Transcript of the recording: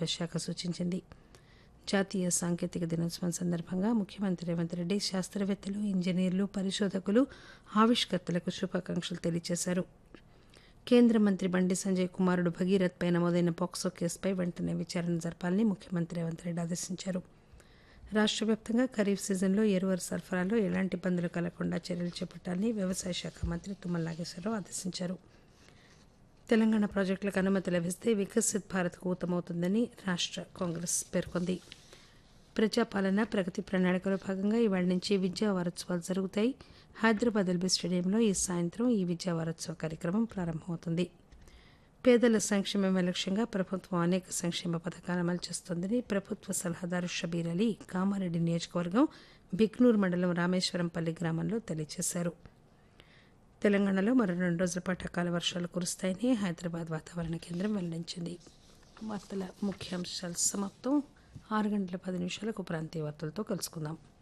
మంత్రిత్వ శాఖ సూచించింది జాతీయ సాంకేతిక దినోత్సవం సందర్భంగా ముఖ్యమంత్రి రేవంత్ రెడ్డి శాస్త్రవేత్తలు ఇంజనీర్లు పరిశోధకులు ఆవిష్కర్తలకు శుభాకాంక్షలు తెలియజేశారు కేంద్ర మంత్రి బండి సంజయ్ కుమారుడు భగీరథ్ పై నమోదైన పోక్సో కేసుపై వెంటనే విచారణ జరపాలని ముఖ్యమంత్రి రేవంత్ రెడ్డి ఆదేశించారు రాష్ట్ర వ్యాప్తంగా ఖరీఫ్ సీజన్లో ఎరువుల సరఫరాలో ఎలాంటి ఇబ్బందులు కలగకుండా చర్యలు చేపట్టాలని వ్యవసాయ శాఖ మంత్రి తుమ్మల నాగేశ్వరరావు ఆదేశించారు తెలంగాణ ప్రాజెక్టులకు అనుమతి లభిస్తే వికసిత్ భారత్కు ఊతమవుతుందని రాష్ట్ర కాంగ్రెస్ పేర్కొంది ప్రజాపాలన ప్రగతి ప్రణాళికలో భాగంగా ఇవాళ నుంచి విద్యా వారోత్సవాలు జరుగుతాయి హైదరాబాద్ ఎల్బీ స్టేడియంలో ఈ సాయంత్రం ఈ విద్యా వారోత్సవ కార్యక్రమం ప్రారంభమవుతుంది పేదల సంక్షేమమే లక్ష్యంగా ప్రభుత్వం అనేక సంక్షేమ పథకాలు అమలు చేస్తోందని ప్రభుత్వ సలహాదారు షబీర్ అలీ కామారెడ్డి నియోజకవర్గం బిక్నూర్ మండలం రామేశ్వరంపల్లి గ్రామంలో తెలియజేశారు తెలంగాణలో మరో రెండు రోజుల పాటు అకాల వర్షాలు కురుస్తాయని హైదరాబాద్ వాతావరణ కేంద్రం వెల్లడించింది వార్తల ముఖ్యాంశాలు సమాప్తం ఆరు గంటల పది నిమిషాలకు ప్రాంతీయ వార్తలతో కలుసుకుందాం